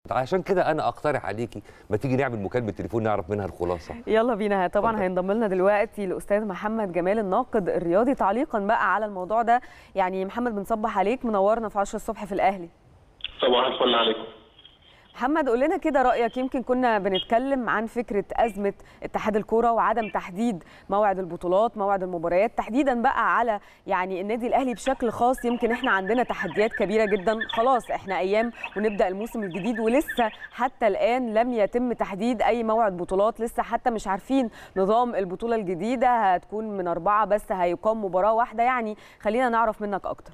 عشان كده انا اقترح عليكي ما تيجي نعمل مكالمه تليفون نعرف منها الخلاصه يلا بينا طبعا اتفضل. هينضم لنا دلوقتي الاستاذ محمد جمال الناقد الرياضي تعليقا بقى على الموضوع ده يعني محمد بنصبح عليك منورنا في 10 الصبح في الاهلي صباح الفل عليكم محمد قول لنا كده رايك يمكن كنا بنتكلم عن فكره ازمه اتحاد الكوره وعدم تحديد موعد البطولات موعد المباريات تحديدا بقى على يعني النادي الاهلي بشكل خاص يمكن احنا عندنا تحديات كبيره جدا خلاص احنا ايام ونبدا الموسم الجديد ولسه حتى الان لم يتم تحديد اي موعد بطولات لسه حتى مش عارفين نظام البطوله الجديده هتكون من اربعه بس هيقام مباراه واحده يعني خلينا نعرف منك اكتر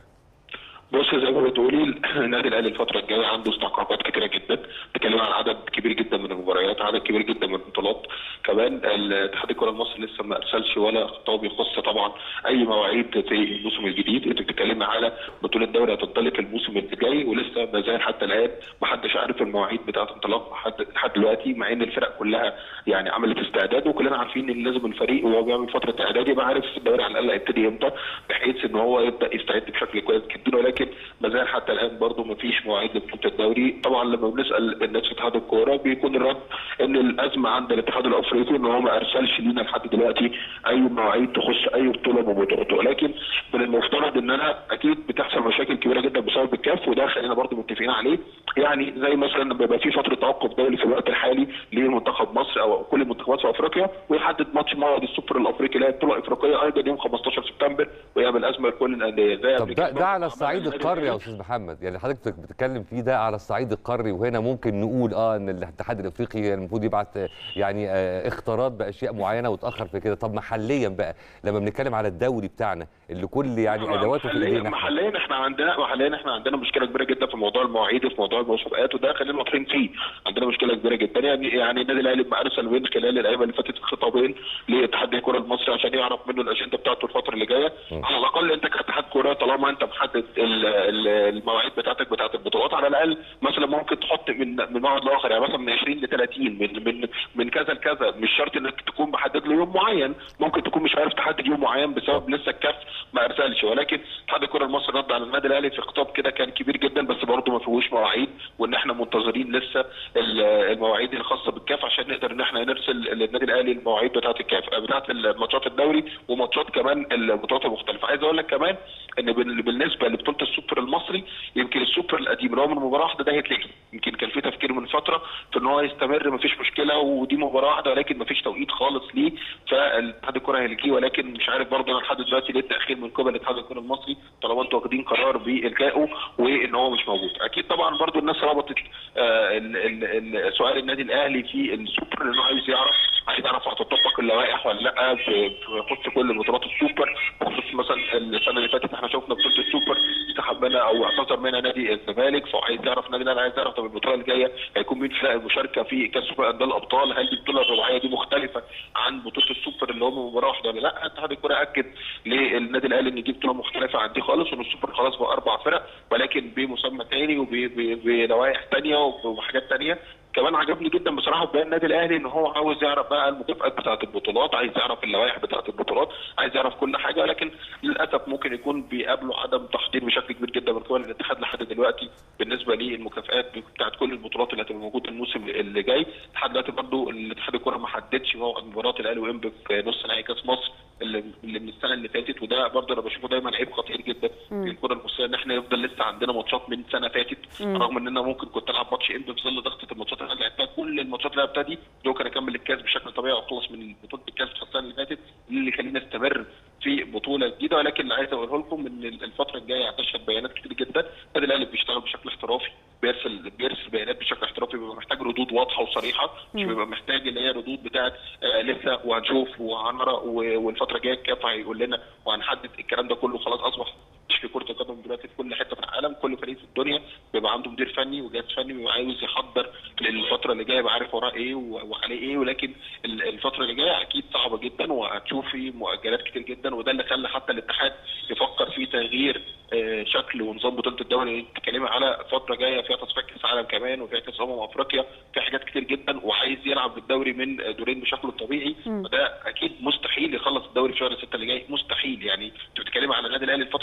بص زي ما بتقولي النادي الاهلي الفتره الجايه عنده استحقاقات كتيره جدا بتتكلم عن عدد كبير جدا من المباريات عدد كبير جدا من البطولات كمان اتحاد الكره المصري لسه ما ارسلش ولا خطاب يخص طبعا اي مواعيد في الموسم الجديد انت بتتكلم على بطوله الدوري هتنطلق الموسم اللي جاي ولسه ما زال حتى الان ما حدش عارف المواعيد بتاعه انطلاق لحد لحد دلوقتي مع ان الفرق كلها يعني عملت استعداد وكلنا عارفين ان لازم الفريق وهو بيعمل فتره اعداد يبقى عارف الدوري على الاقل هيبتدي امتى بحيث ان هو يبدا يستعد بشكل كويس جدا ولكن ما زال حتى الان برضه ما فيش مواعيد لبطوله الدوري طبعا لما بنسال الناس في اتحاد الكوره بيكون الرد ان الازمه عند الاتحاد الافريقي ان هو ما ارسلش لينا لحد دلوقتي اي مواعيد تخص اي بطوله ببطولته ولكن من المفترض ان انا اكيد بتحصل مشاكل كبيره جدا بسبب الكاف وده خلينا برضه متفقين عليه يعني زي مثلا لما بيبقى في فتره توقف دولي في الوقت الحالي لمنتخب مصر او كل منتخبات في افريقيا ويحدد ماتش موعد السوبر الافريقي اللي هي البطوله الافريقيه ايضا يوم 15 سبتمبر ويعمل ازمه لكل الانديه زي طب قبل ده, كده ده على عمل الصعيد النادي القاري يا الأهلي. استاذ محمد يعني حضرتك بتتكلم فيه ده على الصعيد القاري وهنا ممكن نقول اه ان الاتحاد الافريقي المفروض يبعت آه، يعني آه، اختارات باشياء معينه وتاخر في كده طب محليا بقى لما بنتكلم على الدوري بتاعنا اللي كل يعني ادواته في محليا ايدينا إحنا. محليا احنا عندنا محليا احنا عندنا مشكله كبيره جدا في موضوع المواعيد وفي موضوع المسابقات وده خلينا واضحين فيه عندنا مشكله كبيره جدا يعني يعني النادي الاهلي ما ارسل من خلال الايام اللي فاتت خطابين لاتحاد الكره المصري عشان يعرف منه الاجنده بتاعته الفتره اللي جايه على الاقل انت كاتحاد كره طالما انت محدد ال- ال- المواعيد بتاعتك بتاعت البطولات على الاقل مثلا ممكن تحط من من موعد لاخر يعني مثلا من 20 ل 30 من من من كذا لكذا مش شرط انك تكون محدد له يوم معين ممكن تكون مش عارف تحدد يوم معين بسبب لسه الكاف ما ارسلش ولكن اتحاد الكره المصري رد على النادي الاهلي في خطاب كده كان كبير جدا بس برضه ما فيهوش مواعيد وان احنا منتظرين لسه ال- المواعيد الخاصه بالكاف عشان نقدر ان احنا نرسل للنادي الاهلي المواعيد بتاعه الكاف بتاعه الماتشات الدوري وماتشات كمان البطولات المختلفه عايز اقول لك كمان ان بال- بالنسبه لبطوله السوبر المصري يمكن السوبر القديم اللي هو من مباراه واحده ده هيتلغي يمكن كان في تفكير من فتره في ان هو يستمر مفيش مشكله ودي مباراه واحده ولكن مفيش توقيت خالص ليه فالاتحاد الكره هيلغيه ولكن مش عارف برضه انا لحد دلوقتي ليه التاخير من قبل الاتحاد الكره المصري طالما انتوا واخدين قرار بالغائه وان هو مش موجود اكيد طبعا برضه الناس ربطت آه، ال- ال- ال- سؤال النادي الاهلي في السوبر لانه عايز يعرف عايز يعرف هتطبق اللوائح ولا لا في في خصوص كل بطولات السوبر بخصوص مثلا السنه اللي فاتت احنا شفنا بطوله السوبر سحب منها او اعتذر منها نادي الزمالك فعايز يعرف النادي الاهلي عايز يعرف طب البطوله الجايه هيكون مين فرق المشاركه في كاس سوبر انديه الابطال هل دي البطوله الرباعيه دي مختلفه عن بطوله السوبر اللي هم مباراه واحده ولا لا اتحاد الكره اكد للنادي الاهلي ان دي بطوله مختلفه عن دي خالص وان السوبر خلاص بقى اربع فرق ولكن بمسمى تاني وبلوائح تانيه وبحاجات تانيه كمان عجبني جدا بصراحه في بيان النادي الاهلي ان هو عاوز يعرف بقى المكافئات بتاعه البطولات عايز يعرف اللوائح بتاعه البطولات عايز يعرف كل حاجه ولكن للاسف ممكن يكون بيقابله عدم تحضير بشكل كبير جدا من قبل الاتحاد لحد دلوقتي بالنسبه للمكافئات بتاعه كل البطولات اللي هتبقى موجوده الموسم اللي جاي لحد دلوقتي برضه الاتحاد الكره ما حددش موعد مباراه الاهلي وانبي في نص نهائي كاس مصر اللي اللي من السنه اللي فاتت وده برضه انا بشوفه دايما عيب خطير جدا في الكره المصريه ان احنا يفضل لسه عندنا ماتشات من سنه فاتت رغم ان انا ممكن كنت العب ماتش انبي في ظل ضغطه الماتشات اللي انا لعبتها كل الماتشات اللي لعبتها دي لو كان اكمل الكاس بشكل طبيعي واخلص من بطوله الكاس بتاعت السنه اللي فاتت اللي يخليني استمر في بطوله جديده ولكن اللي عايز اقوله لكم ان الفتره الجايه هتشهد بيانات كتير جدا النادي الاهلي بيشتغل بشكل احترافي بيرسل بيرسل بيانات بشكل احترافي بيبقى محتاج ردود واضحه وصريحه مش بيبقى محتاج اللي هي ردود بتاعت آه لسه وهنشوف وهنرى و- والفتره الجايه الكاف هيقول لنا وهنحدد الكلام ده كله خلاص اصبح مش في كره القدم دلوقتي في كل حته في العالم كل فريق في الدنيا بيبقى عنده مدير فني وجهاز فني بيبقى عاوز يحضر للفتره اللي جايه يبقى عارف وراه ايه و- وعليه ايه ولكن ال- الفتره اللي جايه اكيد صعبه جدا وهتشوفي مؤجلات كتير جدا وده اللي خلى حتى الاتحاد يفكر في تغيير آه، شكل ونظام بطوله الدوري بتتكلمي على فتره جايه فيها تصفيات كاس عالم كمان وفيها كاس امم افريقيا في حاجات كتير جدا وعايز يلعب بالدوري من دورين بشكله الطبيعي وده اكيد مستحيل يخلص الدوري في شهر 6 اللي جاي مستحيل يعني انت بتتكلمي على النادي الاهلي الفتره الجايه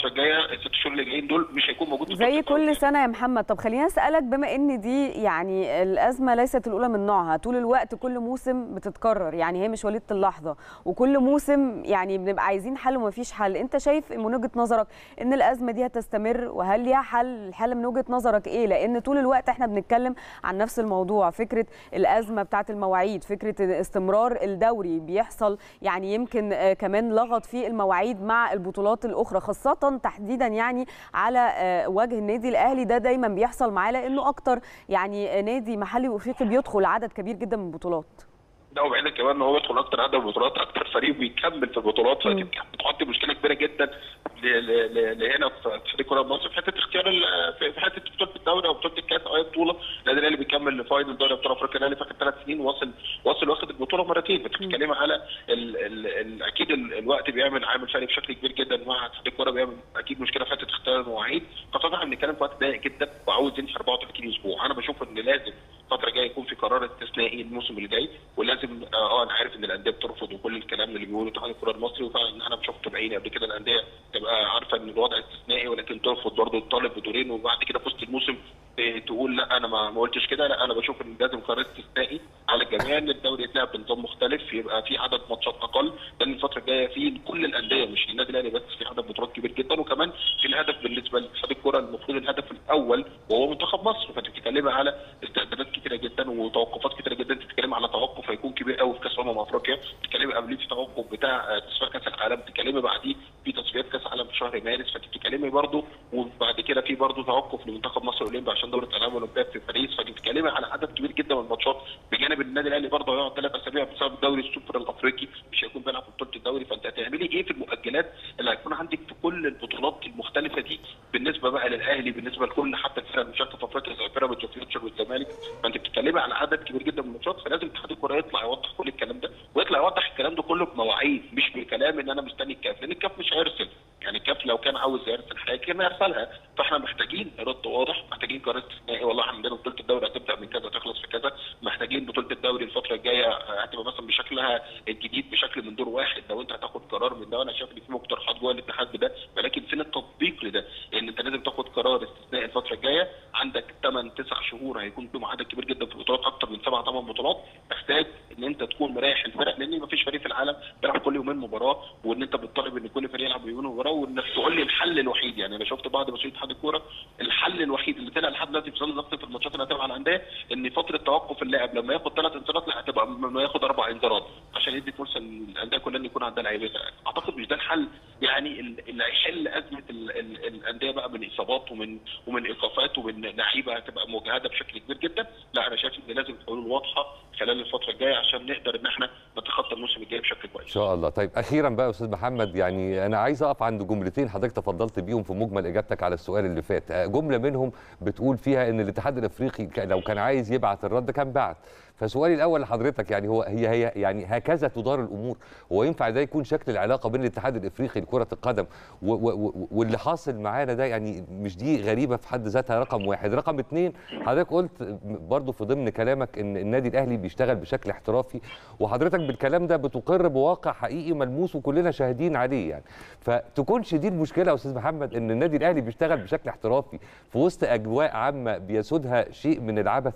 كده الست شهور اللي جايين دول مش هيكون موجود في زي بطولة كل سنه يا محمد طب خليني اسالك بما ان دي يعني الازمه ليست الاولى من نوعها طول الوقت كل موسم بتتكرر يعني هي مش وليده اللحظه وكل موسم يعني بنبقى عايزين حل ومفيش حل انت شايف من وجهه نظرك ان الازمه دي هتستمر وهل ليها حل الحل من وجهه نظرك ايه لان طول الوقت احنا بنتكلم عن نفس الموضوع فكره الازمه بتاعه المواعيد فكره استمرار الدوري بيحصل يعني يمكن آه، كمان لغط في المواعيد مع البطولات الاخرى خاصه تحديدا يعني على آه، وجه النادي الاهلي ده دايما بيحصل معاه لانه اكتر يعني نادي محلي وافريقي بيدخل عدد كبير جدا من البطولات ده وبعيدا كمان ان هو يدخل اكتر عدد بطولات اكتر فريق بيكمل في البطولات مم. فبتحط مشكله كبيره جدا ل- ل- ل- لهنا في اتحاد الكره المصري في حته اختيار ال- في في حته بطوله الدوري او بطوله الكاس او اي بطوله النادي الاهلي بيكمل لفاينل دوري ابطال افريقيا الاهلي في اخر ثلاث سنين واصل واصل واخد البطوله مرتين بتتكلمي على ال ال ال اكيد ال الوقت بيعمل عامل فرق بشكل كبير جدا مع اتحاد الكره بيعمل اكيد مشكله في حته اختيار المواعيد فطبعا احنا بنتكلم في وقت ضيق جدا وعاوز يمشي 34 اسبوع انا بشوف ان لازم الفتره الجايه يكون في قرار استثنائي الموسم اللي جاي ولازم اه انا عارف ان الانديه بترفض وكل الكلام اللي بيقوله اتحاد الكره المصري وفعلا انا شفت بعيني قبل كده الانديه تبقى عارفه ان الوضع استثنائي ولكن ترفض برضه تطالب بدورين وبعد كده في وسط الموسم اه، تقول لا انا ما ما قلتش كده لا انا بشوف ان لازم قرار استثنائي على الجميع ان الدوري يتلعب بنظام مختلف يبقى في عدد ماتشات اقل لان الفتره الجايه في كل الانديه مش النادي الاهلي بس في عدد بطولات كبير جدا وكمان في الهدف بالنسبه لاتحاد الكره المفروض الهدف الاول وهو منتخب مصر فانت بتتكلمي على استعدادات كتيره جدا وتوقفات كتيره جدا انت بتتكلمي على توقف هيكون كبير قوي في كاس امم افريقيا بتتكلمي قبليه في توقف بتاع آه، تصفيات كاس العالم بتتكلمي بعديه في تصفيات كاس العالم في شهر مارس فانت بتتكلمي برضه وبعد كده في برضه توقف لمنتخب مصر الاولمبي عشان دوره الالعاب الاولمبيه في باريس فانت بتتكلمي على عدد كبير جدا من الماتشات بجانب النادي الاهلي برضه هيقعد ثلاث اسابيع بسبب دوري السوبر الافريقي مش هيكون بيلعب في بطوله الدوري فانت هتعملي ايه في المؤجلات اللي هيكون عندك في كل البطولات المختلفه دي بالنسبه بقى للاهلي بالنسبه لكل حتى الفرق المشاركه في افريقيا زي بيراميدز وفيوتشر والزمالك فانت بتتكلمي على عدد كبير جدا من الماتشات فلازم اتحاد الكره يطلع يوضح كل الكلام ده ويطلع يوضح الكلام ده كله بمواعيد مش بكلام ان انا مستني الكاف لان الكاف مش هيرسل يعني الكاف لو كان عاوز يرسل حاجه كان يرسلها فاحنا محتاجين رد واضح محتاجين قرار استثنائي والله احنا عندنا بطوله الدوري هتبدا من كذا تخلص في كذا محتاجين بطوله الدوري الفتره الجايه هتبقى مثلا بشكلها الجديد بشكل من دور واحد لو انت هتاخد قرار من ده وانا شايف ان في مقترحات جوه الاتحاد بده ولكن فين التطبيق لده؟ لان انت لازم تاخد قرار استثنائي الفتره الجايه عندك 8 9 شهور هيكون فيهم عدد كبير جدا في البطولات اكتر من 7 8 بطولات محتاج ان انت تكون مريح الفرق لان مفيش فريق في العالم بيلعب كل يومين مباراه وان انت بتطالب ان كل فريق يلعب يومين مباراه وانك تقول لي الحل الوحيد يعني انا شفت بعض مسؤولين اتحاد الكوره الحل الوحيد اللي طلع لحد دلوقتي في ظل ضغط في الماتشات اللي هتبقى على الانديه ان فتره توقف اللاعب لما ياخد ثلاث انذارات لا هتبقى لما ياخد اربع انذارات عشان يدي فرصه للانديه كلها ان يكون عندها لعيبه اعتقد مش ده الحل يعني ال- اللي هيحل ازمه ال- ال- الانديه بقى من اصابات ومن ومن ايقافات ومن لعيبه هتبقى مجهده بشكل كبير جدا لا انا شايف ان لازم حلول واضحه خلال الفتره الجايه عشان نقدر ان احنا نتخطى الموسم الجاي بشكل ان كويس شاء الله طيب اخيرا بقى يا استاذ محمد يعني انا عايز اقف عند جملتين حضرتك تفضلت بيهم في مجمل اجابتك على السؤال اللي فات آه، جمله منهم بتقول فيها ان الاتحاد الافريقي ك- لو كان عايز يبعت الرد كان بعت فسؤالي الاول لحضرتك يعني هو هي هي يعني هكذا تدار الامور هو ينفع ده يكون شكل العلاقه بين الاتحاد الافريقي لكره القدم و و و واللي حاصل معانا ده يعني مش دي غريبه في حد ذاتها رقم واحد رقم اتنين حضرتك قلت برضو في ضمن كلامك ان النادي الاهلي بيشتغل بشكل احترافي وحضرتك بالكلام ده بتقر بواقع حقيقي ملموس وكلنا شاهدين عليه يعني فتكونش دي المشكله يا استاذ محمد ان النادي الاهلي بيشتغل بشكل احترافي في وسط اجواء عامه بيسودها شيء من العبث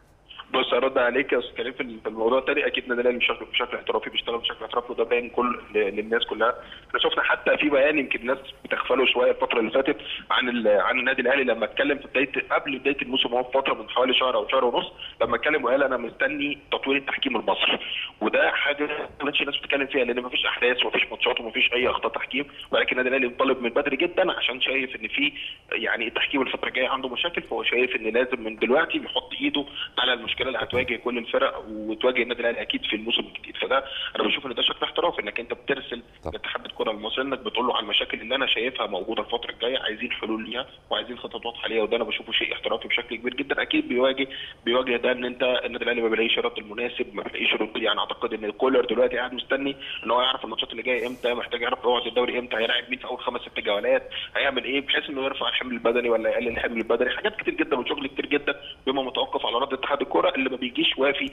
بص ارد عليك يا استاذ كريم في في الموضوع الثاني اكيد النادي الاهلي بشكل بشكل احترافي بيشتغل بشكل احترافي وده باين كل ل- للناس كلها احنا شفنا حتى في بيان يمكن الناس بتغفله شويه الفتره اللي فاتت عن ال- عن النادي الاهلي لما اتكلم في بدايه قبل بدايه الموسم وهو في فتره من حوالي شهر او شهر ونص لما اتكلم وقال انا مستني تطوير التحكيم المصري وده حاجه ما كانتش الناس بتتكلم فيها لان مفيش احداث ومفيش ماتشات ومفيش اي اخطاء تحكيم ولكن النادي الاهلي مطالب من بدري جدا عشان شايف ان في يعني التحكيم الفتره الجايه عنده مشاكل فهو شايف ان لازم من دلوقتي بيحط ايده على المشكله اللي هتواجه كل الفرق وتواجه النادي الاهلي اكيد في الموسم الجديد فده انا بشوف ان ده شكل احترافي انك انت بترسل طب. لاتحاد الكره المصري انك بتقول له على المشاكل اللي انا شايفها موجوده الفتره الجايه عايزين حلول ليها وعايزين خطط واضحه ليها وده انا بشوفه شيء احترافي بشكل كبير جدا اكيد بيواجه بيواجه ده ان انت النادي الاهلي ما بيلاقيش الرد المناسب ما بيلاقيش رد يعني اعتقد ان كولر دلوقتي قاعد مستني ان هو يعرف الماتشات اللي جايه امتى محتاج يعرف موعد الدوري امتى هيلاعب مين في اول خمس ست جولات هيعمل ايه بحيث انه يرفع الحمل البدني ولا يقلل الحمل البدني حاجات كتير جدا وشغل كتير جدا بما متوقف على رد اتحاد الكره اللي ما بيجيش وافي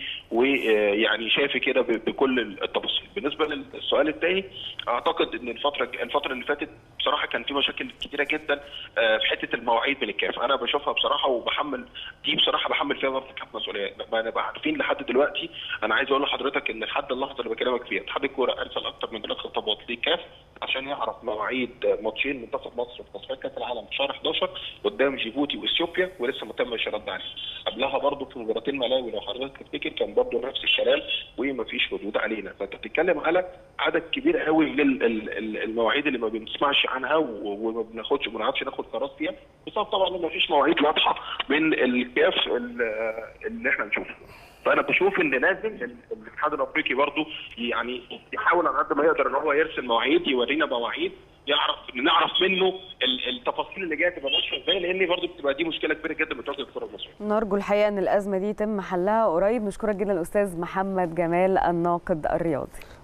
ويعني شافي كده ب- بكل التفاصيل بالنسبه للسؤال الثاني اعتقد ان الفتره الفتره اللي فاتت بصراحه كان في مشاكل كتيره جدا آه، في حته المواعيد من الكاف انا بشوفها بصراحه وبحمل دي بصراحه بحمل فيها برضه كاف مسؤوليه ما نبقى عارفين لحد دلوقتي انا عايز اقول لحضرتك ان لحد اللحظه اللي بكلمك فيها اتحاد الكوره ارسل اكتر من ثلاث خطابات للكاف عشان يعرف مواعيد ماتشين منتخب مصر في تصفيات كاس العالم في شهر 11 قدام جيبوتي واثيوبيا ولسه ما تمش رد عليه قبلها برضه في مباراتين ملاوي لو حضرتك تفتكر كان برضه نفس الكلام ومفيش ردود علينا فانت بتتكلم على عدد كبير قوي من ال- ال- ال- المواعيد اللي ما بنسمعش عنها و- وما بناخدش ما بنعرفش ناخد قرار فيها بسبب طبعا ان مفيش مواعيد واضحه من الكاف ال- اللي احنا نشوفها فانا بشوف ان لازم ال- الاتحاد الافريقي برضه يعني يحاول على قد ما يقدر ان هو يرسل مواعيد يورينا مواعيد يعرف نعرف منه ال- التفاصيل اللي جايه تبقى ماشيه ازاي لان برضه بتبقى دي مشكله كبيره جدا بتواجه الكره المصريه نرجو الحقيقه ان الازمه دي يتم حلها قريب نشكرك جدا الاستاذ محمد جمال الناقد الرياضي